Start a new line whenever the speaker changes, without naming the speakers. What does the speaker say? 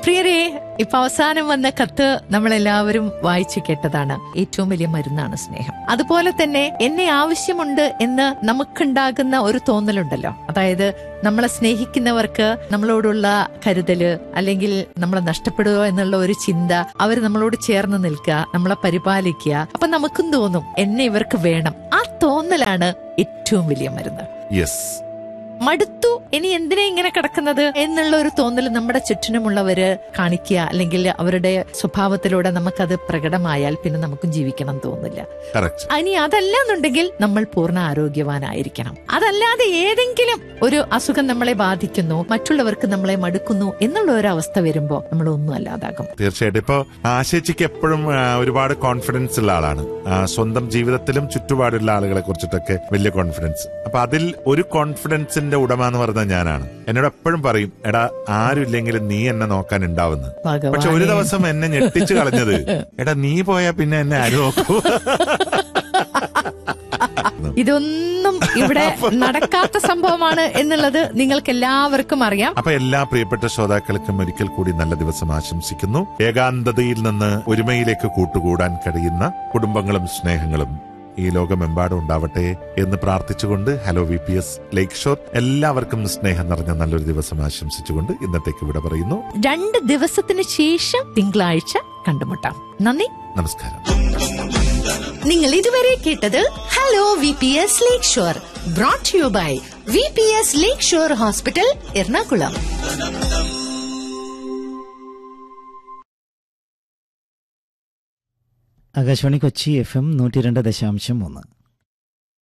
പ്രിയരെ ഇപ്പൊ അവസാനം വന്ന കത്ത് നമ്മളെല്ലാവരും വായിച്ചു കേട്ടതാണ് ഏറ്റവും വലിയ മരുന്നാണ് സ്നേഹം അതുപോലെ തന്നെ എന്നെ ആവശ്യമുണ്ട് എന്ന് നമുക്കുണ്ടാകുന്ന ഒരു തോന്നലുണ്ടല്ലോ അതായത് നമ്മളെ സ്നേഹിക്കുന്നവർക്ക് നമ്മളോടുള്ള കരുതല് അല്ലെങ്കിൽ നമ്മളെ നഷ്ടപ്പെടുക എന്നുള്ള ഒരു ചിന്ത അവർ നമ്മളോട് ചേർന്ന് നിൽക്കുക നമ്മളെ പരിപാലിക്കുക അപ്പൊ നമുക്കും തോന്നും എന്നെ ഇവർക്ക് വേണം ആ തോന്നലാണ് ഏറ്റവും വലിയ മരുന്ന്
യെസ്
മടുത്തു ഇനി എന്തിനാ ഇങ്ങനെ കിടക്കുന്നത് എന്നുള്ള ഒരു തോന്നൽ നമ്മുടെ ചുറ്റിനുമുള്ളവര് കാണിക്കുക അല്ലെങ്കിൽ അവരുടെ സ്വഭാവത്തിലൂടെ നമുക്കത് പ്രകടമായാൽ പിന്നെ നമുക്കും ജീവിക്കണം തോന്നില്ല
കറക്റ്റ്
ഇനി അതല്ല എന്നുണ്ടെങ്കിൽ നമ്മൾ പൂർണ്ണ ആരോഗ്യവാനായിരിക്കണം അതല്ലാതെ ഏതെങ്കിലും ഒരു അസുഖം നമ്മളെ ബാധിക്കുന്നു മറ്റുള്ളവർക്ക് നമ്മളെ മടുക്കുന്നു എന്നുള്ള ഒരു അവസ്ഥ വരുമ്പോ നമ്മൾ ഒന്നും അല്ലാതാകും
തീർച്ചയായിട്ടും ഇപ്പൊ ആശേച്ചിക്ക് എപ്പോഴും ആ, ഒരുപാട് കോൺഫിഡൻസ് ഉള്ള ആളാണ് ആ, സ്വന്തം ജീവിതത്തിലും ചുറ്റുപാടുള്ള ആളുകളെ കുറിച്ചിട്ടൊക്കെ വലിയ കോൺഫിഡൻസ് അപ്പൊ അതിൽ ഒരു കോൺഫിഡൻസിന്റെ ഉടമ എന്ന് പറഞ്ഞ ഞാനാണ് എന്നോട് എപ്പോഴും പറയും എടാ ആരുമില്ലെങ്കിലും നീ എന്നെ നോക്കാൻ ഉണ്ടാവുന്നു പക്ഷെ ഒരു
ഭഗവാനേ.
ദിവസം എന്നെ ഞെട്ടിച്ചു കളഞ്ഞത് എടാ നീ പോയാ പിന്നെ എന്നെ ആര് നോക്കൂ
ഇതൊന്നും ഇവിടെ നടക്കാത്ത സംഭവമാണ് എന്നുള്ളത് നിങ്ങൾക്ക് എല്ലാവർക്കും അറിയാം
അപ്പൊ എല്ലാ പ്രിയപ്പെട്ട ശ്രോതാക്കൾക്കും ഒരിക്കൽ കൂടി നല്ല ദിവസം ആശംസിക്കുന്നു ഏകാന്തതയിൽ നിന്ന് ഒരുമയിലേക്ക് കൂട്ടുകൂടാൻ കഴിയുന്ന കുടുംബങ്ങളും സ്നേഹങ്ങളും ഈ ലോകമെമ്പാടും ഉണ്ടാവട്ടെ എന്ന് പ്രാർത്ഥിച്ചുകൊണ്ട് hello V P S lake shore എല്ലാവർക്കും സ്നേഹം നിറഞ്ഞ നല്ലൊരു ദിവസം ആശംസിച്ചുകൊണ്ട് ഇന്നത്തേക്ക് ഇവിടെ പറയുന്നു
രണ്ട് ദിവസത്തിന് ശേഷം തിങ്കളാഴ്ച കണ്ടുമുട്ടാം നന്ദി
നമസ്കാരം
നിങ്ങൾ ഇതുവരെ കേട്ടത് hello V P S lake shore brought you by V P S lake shore hospital Ernakulam
Akashvani Kochi F M നൂറ്റി രണ്ട് ദശാംശം മൂന്ന്